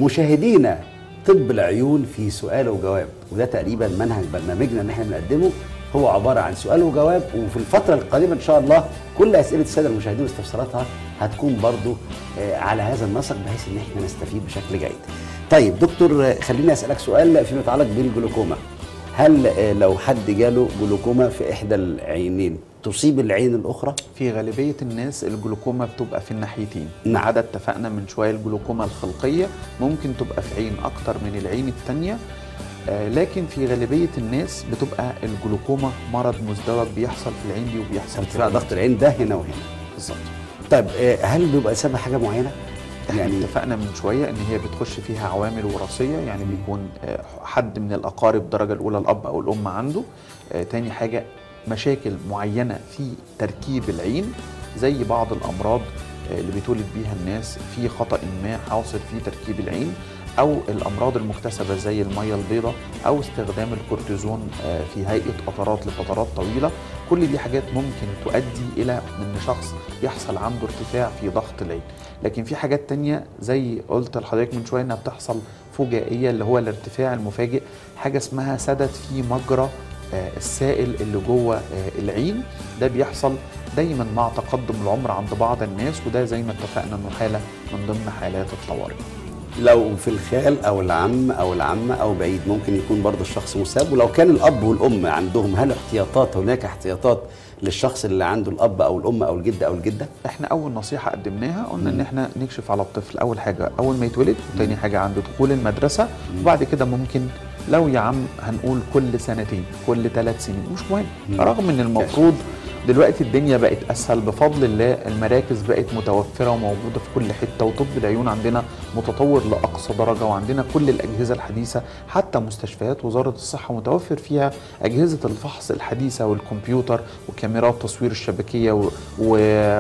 مشاهدينا طب العيون في سؤال وجواب وده تقريبا منهج برنامجنا اللي احنا بنقدمه هو عباره عن سؤال وجواب وفي الفتره القادمه ان شاء الله كل اسئله الساده المشاهدين واستفساراتها هتكون برضو آه، على هذا النسق بحيث ان احنا نستفيد بشكل جيد. طيب دكتور آه، خليني اسالك سؤال فيما يتعلق بالجلوكوما. هل آه، لو حد جاله جلوكوما في احدى العينين تصيب العين الاخرى؟ في غالبيه الناس الجلوكوما بتبقى في الناحيتين ما نعم. عدا اتفقنا من شويه الجلوكوما الخلقيه ممكن تبقى في عين اكتر من العين الثانيه آه لكن في غالبيه الناس بتبقى الجلوكوما مرض مزدوج بيحصل في العين دي وبيحصل في ارتفاع العين ضغط العين ده هنا وهنا. بالظبط طيب آه، هل بيبقى سبب حاجه معينه؟ يعني يعني اتفقنا من شويه ان هي بتخش فيها عوامل وراثيه يعني بيكون آه، حد من الاقارب الدرجه الاولى الاب او الام عنده آه، تاني حاجه مشاكل معينه في تركيب العين زي بعض الامراض آه، اللي بيتولد بيها الناس في خطا ما حاصل في تركيب العين او الامراض المكتسبه زي الميه البيضاء او استخدام الكورتيزون آه، في هيئه قطرات لفترات طويله كل دي حاجات ممكن تؤدي الى ان شخص يحصل عنده ارتفاع في ضغط العين لكن في حاجات تانية زي قلت لحضرتك من شويه انها بتحصل فجائيه اللي هو الارتفاع المفاجئ حاجه اسمها سدد في مجرى آه، السائل اللي جوه آه، العين ده بيحصل دايما مع تقدم العمر عند بعض الناس وده زي ما اتفقنا انه حاله من ضمن حالات الطوارئ لو في الخال او العم او العمه او بعيد ممكن يكون برضه الشخص مصاب ولو كان الاب والام عندهم هل احتياطات هناك احتياطات للشخص اللي عنده الاب او الام او الجد او الجده؟ احنا اول نصيحه قدمناها قلنا ان احنا نكشف على الطفل اول حاجه اول ما يتولد وتاني حاجه عند دخول المدرسه وبعد كده ممكن لو يا عم هنقول كل سنتين كل ثلاث سنين مش مهم مم. رغم ان المفروض دلوقتي الدنيا بقت اسهل بفضل الله المراكز بقت متوفره وموجوده في كل حته وطب العيون عندنا متطور لاقصى درجه وعندنا كل الاجهزه الحديثه حتى مستشفيات وزاره الصحه متوفر فيها اجهزه الفحص الحديثه والكمبيوتر وكاميرات تصوير الشبكيه و, و...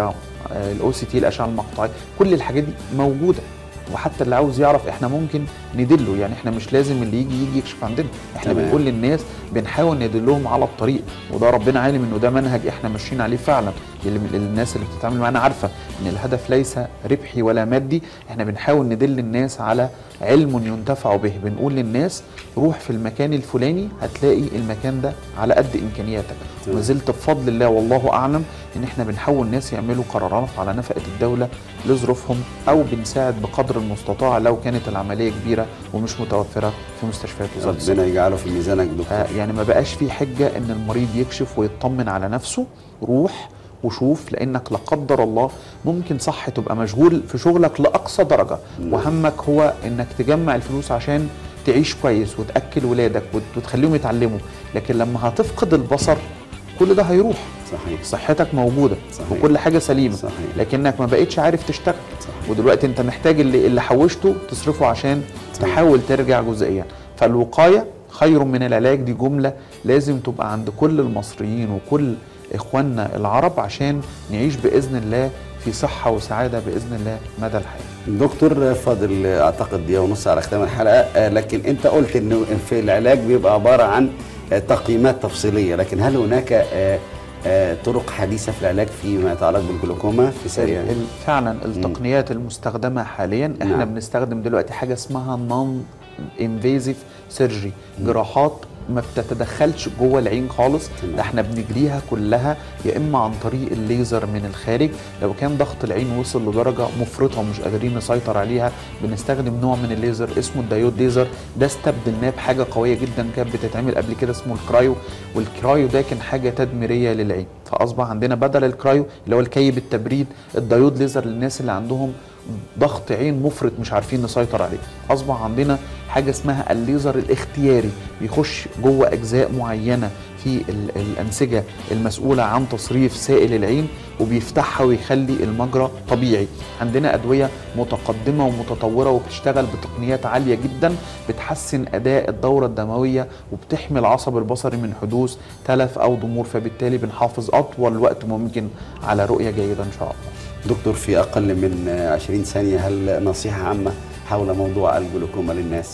الاو سي تي الاشعه المقطعيه كل الحاجات دي موجوده وحتى اللي عاوز يعرف احنا ممكن ندله يعني احنا مش لازم اللي يجي يجي يكشف عندنا احنا تمام. بنقول للناس بنحاول ندلهم على الطريق وده ربنا عالم انه ده منهج احنا ماشيين عليه فعلا اللي الناس اللي بتتعامل معانا عارفه ان الهدف ليس ربحي ولا مادي احنا بنحاول ندل الناس على علم ينتفع به بنقول للناس روح في المكان الفلاني هتلاقي المكان ده على قد امكانياتك تمام. ما زلت بفضل الله والله اعلم ان احنا بنحاول الناس يعملوا قرارات على نفقه الدوله لظروفهم او بنساعد بقدر المستطاع لو كانت العمليه كبيره ومش متوفره في مستشفيات وزاره الصحه ربنا يجعله في ميزانك دكتور آه، يعني ما بقاش في حجه ان المريض يكشف ويطمن على نفسه روح وشوف لانك لا قدر الله ممكن صح تبقى مشغول في شغلك لاقصى درجه نعم. وهمك هو انك تجمع الفلوس عشان تعيش كويس وتاكل ولادك وت- وتخليهم يتعلموا لكن لما هتفقد البصر كل ده هيروح صحيح صحتك موجوده صحيح. وكل حاجه سليمه صحيح. لكنك ما بقتش عارف تشتغل صحيح. ودلوقتي انت محتاج اللي, اللي حوشته تصرفه عشان صحيح. تحاول ترجع جزئيا فالوقايه خير من العلاج دي جمله لازم تبقى عند كل المصريين وكل اخواننا العرب عشان نعيش باذن الله في صحه وسعاده باذن الله مدى الحياه دكتور فاضل اعتقد دقيقه ونص على ختام الحلقه آه، لكن انت قلت انه في العلاج بيبقى عباره عن آه، تقييمات تفصيليه لكن هل هناك آه، آه، طرق حديثه في العلاج فيما يتعلق بالجلوكوما في سريع ال- فعلا التقنيات المستخدمه حاليا احنا نعم. بنستخدم دلوقتي حاجه اسمها نون انفيزيف سيرجري جراحات ما بتتدخلش جوه العين خالص تمام. ده احنا بنجريها كلها يا اما عن طريق الليزر من الخارج لو كان ضغط العين وصل لدرجه مفرطه ومش قادرين نسيطر عليها بنستخدم نوع من الليزر اسمه الدايود ليزر ده استبدلناه بحاجه قويه جدا كانت بتتعمل قبل كده اسمه الكرايو والكرايو ده كان حاجه تدميريه للعين فاصبح عندنا بدل الكرايو اللي هو الكي بالتبريد الدايود ليزر للناس اللي عندهم ضغط عين مفرط مش عارفين نسيطر عليه اصبح عندنا حاجه اسمها الليزر الاختياري بيخش جوه اجزاء معينه في ال- الانسجه المسؤوله عن تصريف سائل العين وبيفتحها ويخلي المجرى طبيعي عندنا ادويه متقدمه ومتطوره وبتشتغل بتقنيات عاليه جدا بتحسن اداء الدوره الدمويه وبتحمي العصب البصري من حدوث تلف او ضمور فبالتالي بنحافظ اطول وقت ممكن على رؤيه جيده ان شاء الله دكتور في اقل من آه، 20 ثانيه هل نصيحه عامه حول موضوع الجلوكوما للناس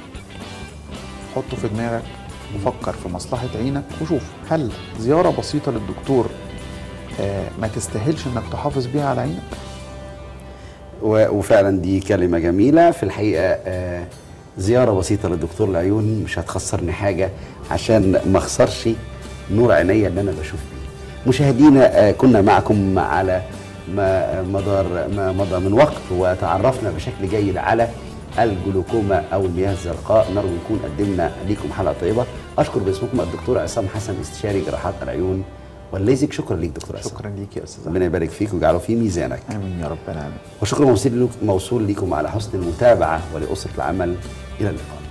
حطه في دماغك وفكر في مصلحة عينك وشوف هل زيارة بسيطة للدكتور آه، ما تستاهلش انك تحافظ بيها على عينك و- وفعلا دي كلمه جميله في الحقيقه آه، زياره بسيطه للدكتور العيون مش هتخسرني حاجه عشان ما اخسرش نور عينيا اللي انا بشوف بيه مشاهدينا آه، كنا معكم على ما مدار ما مضى من وقت وتعرفنا بشكل جيد على الجلوكوما او المياه الزرقاء نرجو نكون قدمنا ليكم حلقه طيبه اشكر باسمكم الدكتور عصام حسن استشاري جراحات العيون والليزك شكرا ليك دكتور عصام شكرا ليك يا استاذ ربنا يبارك فيك ويجعله في ميزانك امين يا رب العالمين وشكرا موصول موصول لكم على حسن المتابعه ولاسره العمل الى اللقاء